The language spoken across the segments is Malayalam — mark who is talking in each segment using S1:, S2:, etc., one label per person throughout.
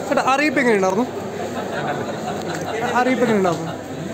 S1: ചേട്ടാ അറിയിപ്പ് എങ്ങനെ ഉണ്ടായിരുന്നു അറിയിപ്പ് എങ്ങനെ ഉണ്ടായിരുന്നു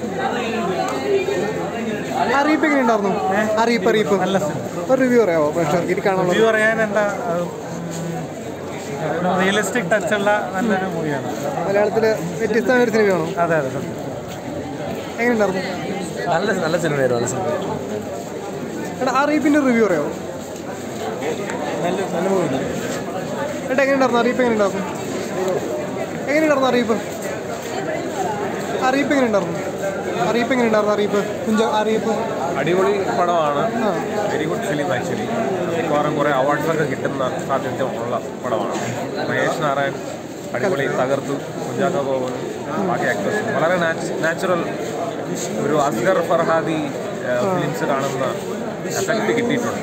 S1: അറിയിപ്പ് എങ്ങനെ ഉണ്ടായിരുന്നു അറിയിപ്പ് അറിയിപ്പ്
S2: നല്ല സിനിമ
S1: ഒരു റിവ്യൂ പറയാമോ പ്രേക്ഷകർക്ക് ഇത് കാണാനുള്ള
S2: റിവ്യൂ പറയാൻ എന്താ റിയലിസ്റ്റിക് ടച്ചുള്ള നല്ലൊരു മൂവിയാണ്
S1: മലയാളത്തിൽ വ്യത്യസ്തമായ ഒരു സിനിമയാണോ
S2: അതെ അതെ സത്യം.
S1: എങ്ങനെ ഉണ്ടായിരുന്നു
S3: നല്ല നല്ല സിനിമയായിരുന്നു നല്ല സിനിമ
S1: ചേട്ടാ അറിയിപ്പിൻ്റെ റിവ്യൂ പറയാമോ
S2: നല്ല നല്ല മൂവി
S1: ചേട്ടാ എങ്ങനെ ഉണ്ടായിരുന്നു അറിയിപ്പ് എങ്ങനെ ഉണ്ടായിരുന്നു എങ്ങനെ ഉണ്ടായിരുന്നു അറിയിപ്പ് അറിയിപ്പ് എങ്ങനെ ഉണ്ടായിരുന്നു അറിയിപ്പ് എങ്ങനെ ഉണ്ടായിരുന്നു അറിയിപ്പ് കുഞ്ച അറിയിപ്പ്
S4: അടിപൊളി പടമാണ്
S1: ആ
S4: വെരി ഗുഡ് ഫിലിം ആക്ച്വലി മിക്കവാറും കുറേ അവാർഡ്സൊക്കെ കിട്ടുന്ന സാധ്യത ഉള്ള പടമാണ് മഹേഷ് നാരായൺ അടിപൊളി തകർത്തു കുഞ്ചാക്ക ബോബനും ബാക്കി ആക്ടേഴ്സ് വളരെ നാച്ചുറൽ ഒരു അസ്ഗർ ഫർഹാദി ഫിലിംസ് കാണുന്ന എഫക്റ്റ് കിട്ടിയിട്ടുണ്ട്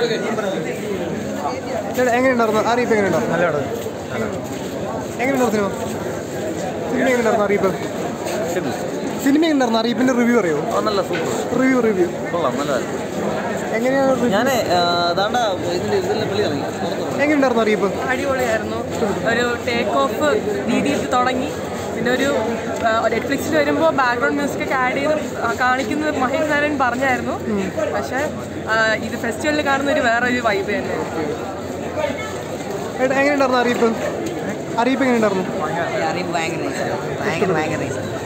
S1: ചേട്ടാ എങ്ങനെ ഉണ്ടായിരുന്നു അറിയിപ്പ് എങ്ങനെ ഉണ്ടായിരുന്നു
S2: നല്ല പടം
S1: എങ്ങനെ ഉണ്ടായിരുന്നു സിനിമ സിനിമ എങ്ങനെ ഉണ്ടായിരുന്നു അറിയിപ്പ് സിനിമ എങ്ങനെ ഉണ്ടായിരുന്നു അറിയിപ്പിൻ്റെ റിവ്യൂ അറിയോ
S3: നല്ല സൂപ്പർ
S1: റിവ്യൂ റിവ്യൂ
S3: കൊള്ളാം നല്ലതായിരുന്നു
S1: എങ്ങനെയാണ് review?
S3: ഞാൻ ദാണ്ട ഇതിൻ്റെ ഇതിൻ്റെ വെളി ഇറങ്ങി പുറത്ത്
S1: എങ്ങനെ ഉണ്ടായിരുന്നു അറിയിപ്പ്
S5: അടിപൊളിയായിരുന്നു ഒരു ടേക്ക് ഓഫ് രീതിയിൽ തുടങ്ങി പിന്നെ ഒരു നെറ്റ്ഫ്ലിക്സിൽ വരുമ്പോൾ ബാക്ക്ഗ്രൗണ്ട് മ്യൂസിക് ഒക്കെ ആഡ് ചെയ്ത് ആ, കാണിക്കുന്നത് മഹേഷ് നാരായൺ പറഞ്ഞായിരുന്നു പക്ഷേ ആ, ഇത് ഫെസ്റ്റിവലിൽ കാണുന്ന ഒരു വേറൊരു വൈബ് തന്നെ
S1: ചേട്ടാ എങ്ങനെ ഉണ്ടായിരുന്നു അറിയിപ്പ് അറിയിപ്പ് എങ്ങനെ ഉണ്ടായിരുന്നു
S3: അറിയിപ്പ് ഭയങ്കര ഭയങ്കര ഭയങ്കര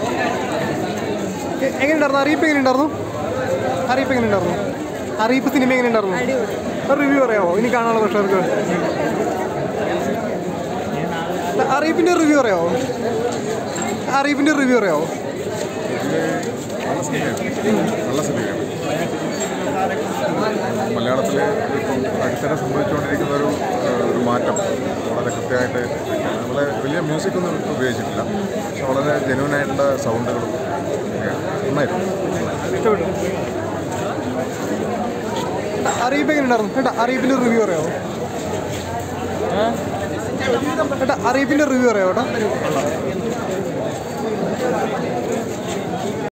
S1: എ- എങ്ങനെ ഉണ്ടായിരുന്നു അറിയിപ്പ് എങ്ങനെ ഉണ്ടായിരുന്നു അറിയിപ്പ് എങ്ങനെ ഉണ്ടായിരുന്നു അറിയിപ്പ് സിനിമ എങ്ങനെ ഉണ്ടായിരുന്നു ഒരു റിവ്യൂ പറയാമോ ഇനി കാണാനുള്ള പ്രശ്നർക്ക് അറിയിപ്പിൻ്റെ റിവ്യൂ പറയാമോ അറിയിപ്പിൻ്റെ റിവ്യൂ പറയാമോ
S6: നല്ല സിനിമയാണ് മലയാളത്തിൽ ഇപ്പം അടുത്തിടെ സംഭവിച്ചുകൊണ്ടിരിക്കുന്ന ഒരു ഏഹ്, ഒരു മാറ്റം വളരെ കൃത്യമായിട്ട് നമ്മളെ വലിയ മ്യൂസിക് ഒന്നും ഉപയോഗിച്ചിട്ടില്ല പക്ഷെ വളരെ ജെന്യൂൻ ആയിട്ടുള്ള സൗണ്ടുകളും ഒക്കെയാണ്. നന്നായിരുന്നു
S1: ഇഷ്ടപ്പെട്ടു അറിയിപ്പ് എങ്ങനെ ഉണ്ടായിരുന്നു ചേട്ടാ അറിയിപ്പിൻ്റെ റിവ്യൂ പറയാമോ ചേട്ടാ അറിയിപ്പിൻ്റെ റിവ്യൂ പറയാമോ ചേട്ടാ